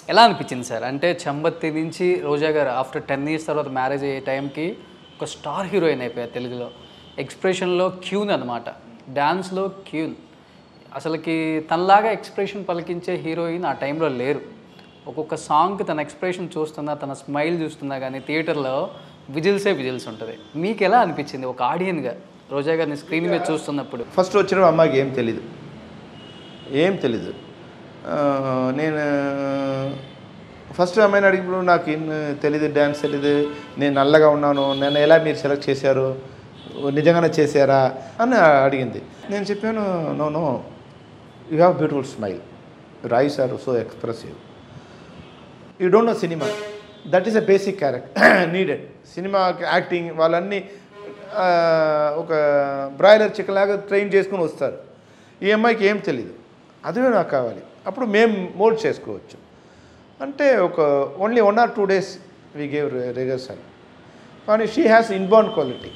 ఎలా అనిపించింది సార్ అంటే చంబత్తి నుంచి Roja garu after ten years తర్వాత మ్యారేజ్ అయ్యే టైంకి ఒక స్టార్ హీరోయిన్ అయిపోయారు తెలుగులో ఎక్స్ప్రెషన్లో క్యూన్ అనమాట డ్యాన్స్లో క్యూన్ అసలుకి తనలాగా ఎక్స్ప్రెషన్ పలికించే హీరోయిన్ ఆ టైంలో లేరు ఒక్కొక్క సాంగ్కి తన ఎక్స్ప్రెషన్ చూస్తున్నా తన స్మైల్ చూస్తున్నా కానీ థియేటర్లో విజిల్సే విజిల్స్ ఉంటుంది మీకు ఎలా అనిపించింది ఒక ఆడియన్గా రోజా గారిని స్క్రీన్ మీద చూస్తున్నప్పుడు ఫస్ట్ వచ్చిన అమ్మాయికి ఏం తెలీదు ఏం తెలీదు ఆ, నేను ఫస్ట్ అమ్మాయిని అడిగినప్పుడు నాకు ఏం తెలీదు డ్యాన్స్ తెలీదు నేను నల్లగా ఉన్నాను నన్ను ఎలా మీరు సెలెక్ట్ చేశారు నిజంగానే చేశారా అని అడిగింది నేను చెప్పాను no no you have beautiful smile eyes are so expressive you don't know cinema that is a basic character needed cinema acting వాళ్ళన్నీ ఆ, ఒక బ్రాయిలర్ చికెన్ లాగా ట్రైన్ చేసుకుని వస్తారు ఈ అమ్మాయికి ఏం తెలియదు అదే నాకు కావాలి అప్పుడు మేము మోల్డ్ చేసుకోవచ్చు అంటే ఒక only one or two days we gave rehearsal కానీ షీ హ్యాస్ ఇన్బార్న్ క్వాలిటీ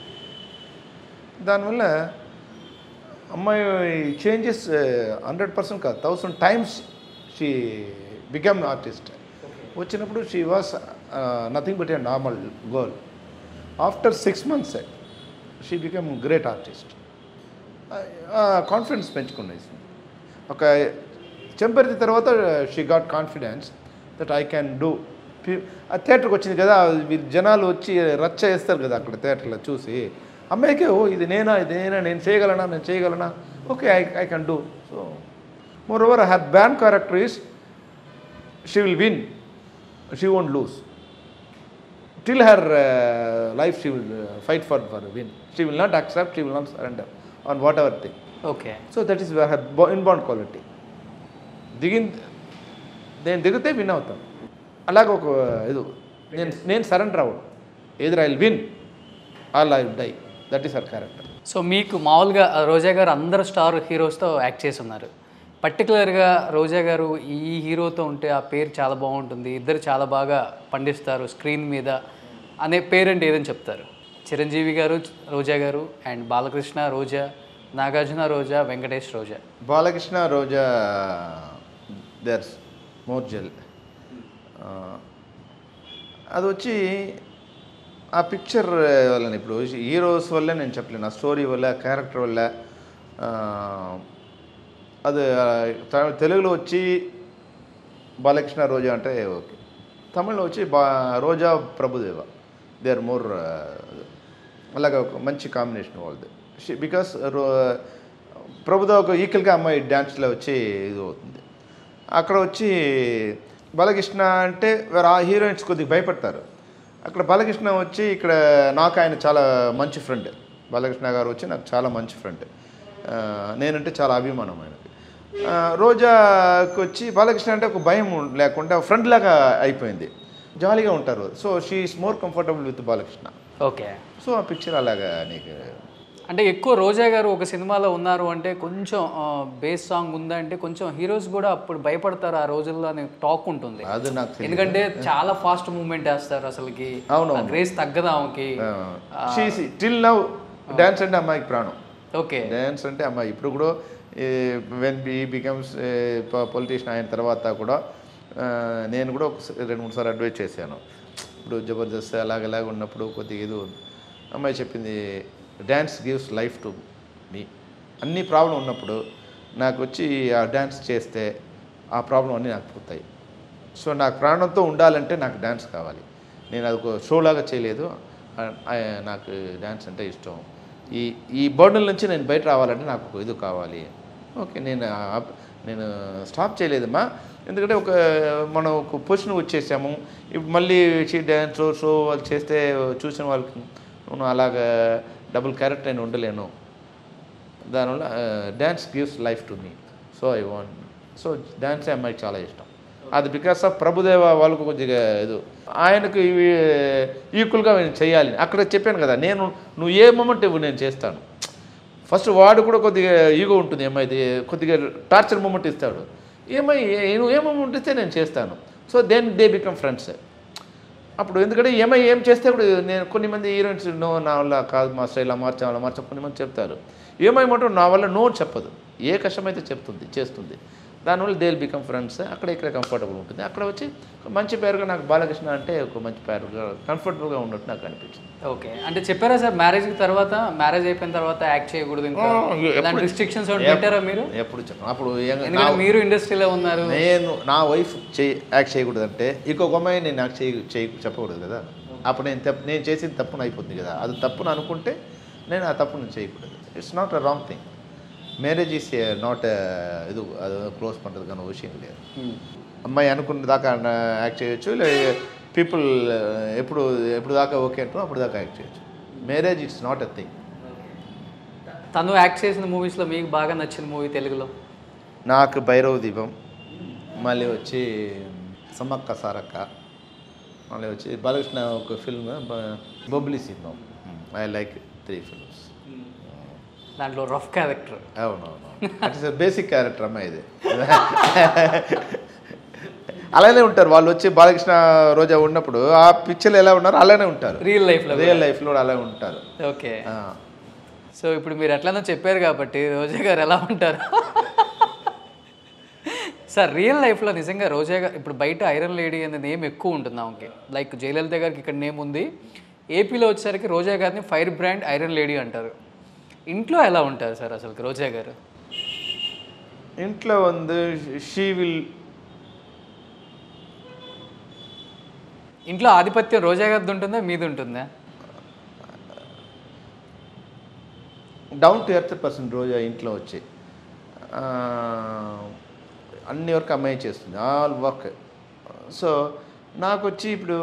దానివల్ల అమ్మాయి చేంజెస్ హండ్రెడ్ పర్సెంట్ కాదు thousand times she become artist వచ్చినప్పుడు she was nothing but a normal girl after six months she become great artist confidence పెంచుకున్నాయి ఒక చెంపరితి తర్వాత she got confidence that I can do ఆ థియేటర్కి వచ్చింది కదా వీళ్ళు జనాలు వచ్చి రచ్చ వేస్తారు కదా అక్కడ థియేటర్లో చూసి అమ్మాయికే ఓ ఇది నేనా ఇది నేనా నేను చేయగలనా నేను చేయగలనా okay I I can do so more over her ban character is she will win she won't lose till her uh, life she will uh, fight for for a win she will not accept she will not surrender on whatever thing okay so that is her bo- inborn quality దిగిన నేను దిగితే win అవుతాను అలాగ ఒక ఇది నేను నేను surrender అవ్వను ఎదురు I win or I die that is her character so మీకు మామూలుగా రోజా గారు అందరు స్టార్ హీరోస్తో యాక్ట్ చేసి ఉన్నారు పర్టికులర్గా రోజా గారు ఈ హీరోతో ఉంటే ఆ పేరు చాలా బాగుంటుంది ఇద్దరు చాలా బాగా పండిస్తారు స్క్రీన్ మీద అనే పేరెంట్ ఏదని చెప్తారు Chiranjeevi garu Roja garu and Balakrishna Roja Nagarjuna Roja Venkatesh Roja Balakrishna Roja there's more gel అది వచ్చి ఆ పిక్చర్ వల్ల ఇప్పుడు హీరోస్ వల్లే నేను చెప్పలేను ఆ స్టోరీ వల్ల క్యారెక్టర్ వల్ల ఆ, అది ఆ, త- తెలుగులో వచ్చి బాలకృష్ణ రోజా అంటే ఓకే తమిళ్లో వచ్చి బా Roja Prabhudeva they are more అలాగా ఒక మంచి కాంబినేషన్ వాళ్ళది బికాస్ రో ప్రభుదేవ ఒక ఈక్వల్గా అమ్మాయి డ్యాన్స్లో వచ్చి ఇది అవుతుంది అక్కడ వచ్చి బాలకృష్ణ అంటే వేరే ఆ హీరోయిన్స్ కొద్దిగా భయపడతారు అక్కడ బాలకృష్ణ వచ్చి ఇక్కడ నాకు ఆయన చాలా మంచి ఫ్రెండ్ బాలకృష్ణ గారు వచ్చి నాకు చాలా మంచి ఫ్రెండ్ నేనంటే చాలా అభిమానం ఆయనకి ఆ, రోజాకి వచ్చి బాలకృష్ణ అంటే ఒక భయం లేకుండా ఫ్రెండ్ లాగా అయిపోయింది జాలీగా ఉంటారు so she is more comfortable with Balakrishna okay so ఆ పిక్చర్ అలాగా నీకు అంటే ఎక్కువ రోజా గారు ఒక సినిమాలో ఉన్నారు అంటే కొంచెం బేస్ సాంగ్ ఉందంటే కొంచెం హీరోస్ కూడా అప్పుడు భయపడతారు ఆ రోజుల్లో అనే టాక్ ఉంటుంది అది నాకు తెలియదు. ఎందుకంటే చాలా ఫాస్ట్ మూవ్మెంట్ వేస్తారు అసలుకి అవునవును. గ్రేస్ తగ్గదు ఆమెకి షీ టిల్ నవ్ డ్యాన్స్ అంటే అమ్మాయికి ప్రాణం ఓకే డ్యాన్స్ అంటే అమ్మాయి ఇప్పుడు కూడా వెన్ బీ బికమ్స్ పొలిటీషియన్ అయిన తర్వాత కూడా ఆ, నేను కూడా ఒక రెండు మూడు సార్లు అడ్వైజ్ చేశాను ఇప్పుడు జబర్దస్త్ అలాగ అలాగ ఉన్నప్పుడు కొద్దిగా ఇది ఉంది. అమ్మాయి చెప్పింది dance gives life to me అన్ని ప్రాబ్లం ఉన్నప్పుడు నాకు వచ్చి ఆ డ్యాన్స్ చేస్తే ఆ ప్రాబ్లం అన్నీ నాకు పోతాయి సో నాకు ప్రాణంతో ఉండాలంటే నాకు డ్యాన్స్ కావాలి నేను అది ఒక షో లాగా చేయలేదు ఆ- ఆ- నాకు డ్యాన్స్ అంటే ఇష్టం ఈ ఈ బర్డన్ నుంచి నేను బయట రావాలంటే నాకు ఒక ఇది కావాలి ఓకే నేను ఆప్- నేను స్టాప్ చేయలేదమ్మా ఎందుకంటే ఒక మనం ఒక పొజిషన్ వచ్చేసాము ఇప్పుడు మళ్ళీ వచ్చి డ్యాన్స్ షో వాళ్ళు చేస్తే చూసిన వాళ్ళకి "అవును, అలాగా డబుల్ క్యారెక్టర్ నేను ఉండలేను దానివల్ల dance gives life to me so I want so dance అమ్మాయికి చాలా ఇష్టం అది బికాస్ ఆఫ్ ప్రభుదేవ వాళ్ళకు కొద్దిగా ఇది ఆయనకు ఇవి ఈక్వల్గా నేను చేయాలి అక్కడ చెప్పాను కదా నేను నువ్వు ఏ మూమెంట్ ఇవ్వు నేను చేస్తాను ఫస్ట్ వాడు కూడా కొద్దిగా ఈగో ఉంటుంది ఏమైతే కొద్దిగా టార్చర్ మూమెంట్ ఇస్తాడు ఏమై నువ్వు ఏ మూమెంట్ ఇస్తే నేను చేస్తాను so then they become friends అప్పుడు ఎందుకంటే ఏమై ఏం చేస్తే కూడా నేను కొన్ని మంది హీరోయిన్స్ నో నా వల్ల కాదు మా స్టైల్ ఇలా మార్చాం అలా మార్చాం కొన్ని మంది చెప్తారు ఏమై మాత్రం నా వల్ల నో చెప్పదు ఏ కష్టమైతే చెప్తుంది చేస్తుంది దానివల్ల దే విల్ బికమ్ ఫ్రెండ్స్ అక్కడ ఇక్కడ కంఫర్టబుల్ ఉంటుంది అక్కడ వచ్చి మంచి పేరుగా నాకు బాలకృష్ణ అంటే ఒక మంచి పేరుగా కంఫర్టబుల్గా ఉన్నట్టు నాకు అనిపించింది ఓకే అంటే చెప్పారా సార్ మ్యారేజ్ తర్వాత మ్యారేజ్ అయిపోయిన తర్వాత యాక్ట్ చేయకూడదు ఇంకా ఇలాంటి రిస్ట్రిక్షన్స్ పెట్టారా మీరు ఎప్పుడు చెప్పను అప్పుడు ఏం- ఎందుకంటే మీరు ఇండస్ట్రీలో ఉన్నారు నేను నా వైఫ్ చేయి యాక్ట్ చేయకూడదంటే ఇంకొక అమ్మాయి నేను యాక్ట్ చేయ చేయ చెప్పకూడదు కదా అప్పుడు నేను తప్పు నేను చేసిన తప్పును అయిపోతుంది కదా అది తప్పును అనుకుంటే నేను ఆ తప్పును చేయకూడదు it's not a wrong thing marriage is not ఇది అది క్లోజ్ பண்ணுறது కానీ విషయం లేదు Hmm. అమ్మాయి అనుకున్న దాకా యాక్ట్ చేయొచ్చు లేదా పీపుల్ ఎప్పుడు ఎప్పుడు దాకా ఓకే అంటూ అప్పుడు దాకా యాక్ట్ చేయొచ్చు marriage it's not a thing తను యాక్ట్ చేసిన మూవీస్లో మీకు బాగా నచ్చిన మూవీ తెలుగులో నాకు భైరవ దీపం మళ్ళీ వచ్చి సమ్మక్క సారక్క మళ్ళీ వచ్చి బాలకృష్ణ ఒక film Bobbili cinema I like three films దాంట్లో రఫ్ క్యారెక్టర్ అవునవును అట్ ఇస్ బేసిక్ క్యారెక్టర్ అమ్మ ఇది అలానే ఉంటారు వాళ్ళు వచ్చి బాలకృష్ణ రోజా ఉన్నప్పుడు ఆ పిక్చర్లు ఎలా ఉన్నారో అలానే ఉంటారు రియల్ లైఫ్లో రియల్ లైఫ్లో కూడా అలానే ఉంటారు ఓకే ఆ. సో ఇప్పుడు మీరు ఎట్లనో చెప్పారు కాబట్టి రోజా గారు ఎలా ఉంటారు సార్ రియల్ లైఫ్లో నిజంగా రోజా గారు ఇప్పుడు బయట ఐరన్ లేడీ అనే నేమ్ ఎక్కువ ఉంటుంది ఆమెకి లైక్ జయలలిత గారికి ఇక్కడ నేమ్ ఉంది ఏపీలో వచ్చేసరికి రోజా గారిని ఫైర్ బ్రాండ్ ఐరన్ లేడీ అంటారు ఇంట్లో ఎలా ఉంటారు సార్ అసలు రోజా గారు ఇంట్లో வந்து షీ విల్ ఇంట్లో ఆధిపత్యం రోజా గారిది ఉంటుందా మీది ఉంటుందా డౌన్ టు ఎర్త్ పర్సన్ రోజు ఇంట్లో వచ్చి ఆ, అన్ని వర్క్ అమ్మాయి చేస్తుంది ఆల్ వర్క్ సో నాకు వచ్చి ఇప్పుడు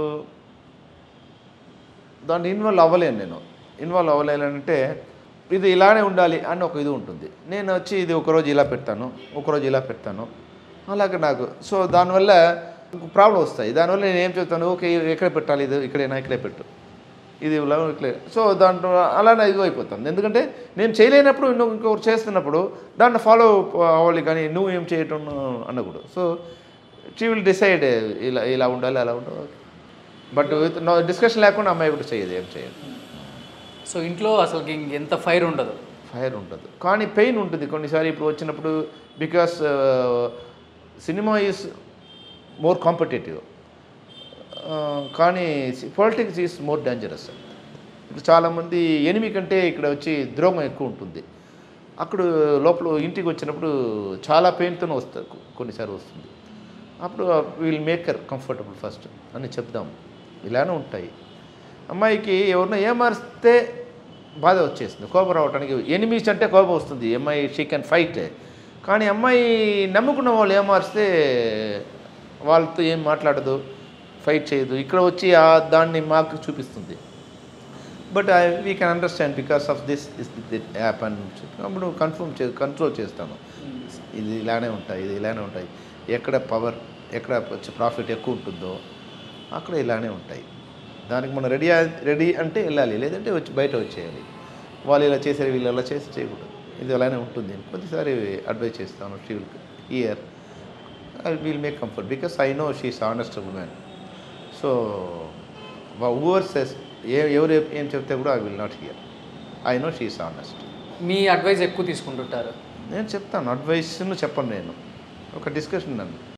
దాంట్లో ఇన్వాల్వ్ అవ్వలేను నేను ఇన్వాల్వ్ అవ్వలేనంటే ఇది ఇలానే ఉండాలి అని ఒక ఇది ఉంటుంది నేను వచ్చి ఇది ఒకరోజు ఇలా పెడతాను ఒకరోజు ఇలా పెడతాను అలాగే నాకు సో దానివల్ల ప్రాబ్లం వస్తాయి దానివల్ల నేను ఏం చెప్తాను ఓకే ఎక్కడ పెట్టాలి ఇది ఇక్కడైనా ఇక్కడే పెట్టు ఇది ఇలా ఇట్లే సో దాంట్లో అలానే ఇది అయిపోతుంది ఎందుకంటే నేను చేయలేనప్పుడు ఇంకో ఇంకొకరు చేస్తున్నప్పుడు దాన్ని ఫాలో అవ్వాలి కానీ నువ్వు ఏం చేయటం అనకూడదు సో షీ విల్ డిసైడ్ ఇలా ఇలా ఉండాలి అలా ఉండాలి బట్ విత్ డిస్కషన్ లేకుండా అమ్మాయి కూడా చేయదు ఏం చేయదు సో ఇంట్లో అసలు ఎంత ఫైర్ ఉండదు ఫైర్ ఉంటుంది కానీ పెయిన్ ఉంటుంది కొన్నిసారి ఇప్పుడు వచ్చినప్పుడు because cinema is more competitive కానీ పాలిటిక్స్ ఈజ్ మోర్ డేంజరస్ ఇప్పుడు చాలామంది ఎనిమి కంటే ఇక్కడ వచ్చి ద్రోహం ఎక్కువ ఉంటుంది అక్కడ లోపల ఇంటికి వచ్చినప్పుడు చాలా పెయిన్తో వస్తుంది కొన్నిసార్లు వస్తుంది అప్పుడు వీల్ మేకర్ కంఫర్టబుల్ ఫస్ట్ అని చెప్దాం ఇలానే ఉంటాయి అమ్మాయికి ఎవరినో ఏమారిస్తే బాధ వచ్చేస్తుంది కోపం రావడానికి ఎనిమిస్ అంటే కోపం వస్తుంది అమ్మాయి షీ కెన్ ఫైట్ కానీ అమ్మాయి నమ్ముకున్న వాళ్ళు ఏమారిస్తే వాళ్ళతో ఏం మాట్లాడదు ఫైట్ చేయదు ఇక్కడ వచ్చి ఆ దాన్ని మాకు చూపిస్తుంది but I we can understand because of this is that up అని చెప్పి అప్పుడు కన్ఫర్మ్ చే కంట్రోల్ చేస్తాను ఇది ఇలానే ఉంటాయి ఇది ఇలానే ఉంటాయి ఎక్కడ పవర్ ఎక్కడ వచ్చి ప్రాఫిట్ ఎక్కువ ఉంటుందో అక్కడ ఇలానే ఉంటాయి దానికి మనం రెడీ రెడీ అంటే వెళ్ళాలి లేదంటే వచ్చి బయట వచ్చేయాలి వాళ్ళు ఇలా చేసారు వీళ్ళు ఇలా చేసి చేయకూడదు ఇది అలానే ఉంటుంది కొద్దిసారి అడ్వైస్ చేస్తాను she will hear I will make comfort because I know she's honest woman so whoever says a ఎవరు ఏం చెప్తే కూడా I will not hear I know she's honest మీ అడ్వైస్ ఎక్కువ తీసుకుంటుంటారు నేను చెప్తాను అడ్వైస్ను చెప్పను నేను ఒక డిస్కషన్ నన్ను